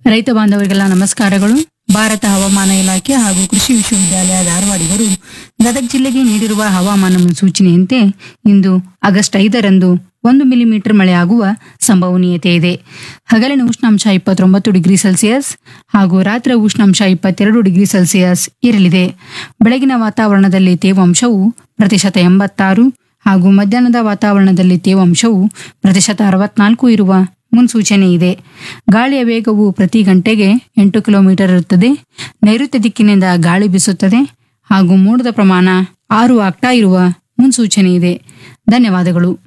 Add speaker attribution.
Speaker 1: ರೈತ ಬಾಂಧವರಿಗೆಲ್ಲ ನಮಸ್ಕಾರಗಳು ಭಾರತ ಹವಾಮಾನ ಇಲಾಖೆ ಹಾಗೂ ಕೃಷಿ ವಿಶ್ವವಿದ್ಯಾಲಯ ಧಾರವಾಡಿಗರು ಗದಗ ಜಿಲ್ಲೆಗೆ ನೀಡಿರುವ ಹವಾಮಾನ ಮುನ್ಸೂಚನೆಯಂತೆ ಇಂದು ಆಗಸ್ಟ್ ಐದರಂದು ಒಂದು ಮಿಲಿಮೀಟರ್ ಮಳೆಯಾಗುವ ಸಂಭವನೀಯತೆ ಇದೆ ಹಗಲಿನ ಉಷ್ಣಾಂಶ ಇಪ್ಪತ್ತೊಂಬತ್ತು ಡಿಗ್ರಿ ಸೆಲ್ಸಿಯಸ್ ಹಾಗೂ ರಾತ್ರಿ ಉಷ್ಣಾಂಶ ಇಪ್ಪತ್ತೆರಡು ಡಿಗ್ರಿ ಸೆಲ್ಸಿಯಸ್ ಇರಲಿದೆ ಬೆಳಗಿನ ವಾತಾವರಣದಲ್ಲಿ ತೇವಾಂಶವು ಪ್ರತಿಶತ ಎಂಬತ್ತಾರು ಹಾಗೂ ಮಧ್ಯಾಹ್ನದ ವಾತಾವರಣದಲ್ಲಿ ತೇವಾಂಶವು ಪ್ರತಿಶತ ಅರವತ್ನಾಲ್ಕು ಇರುವ ಮುನ್ಸೂಚನೆ ಇದೆ ಗಾಳಿಯ ವೇಗವು ಪ್ರತಿ ಗಂಟೆಗೆ ಎಂಟು ಕಿಲೋಮೀಟರ್ ಇರುತ್ತದೆ ನೈಋತ್ಯ ದಿಕ್ಕಿನಿಂದ ಗಾಳಿ ಬೀಸುತ್ತದೆ ಹಾಗೂ ಮೋಡದ ಪ್ರಮಾಣ ಆರು ಆಗ್ತಾ ಇರುವ ಮುನ್ಸೂಚನೆ ಇದೆ ಧನ್ಯವಾದಗಳು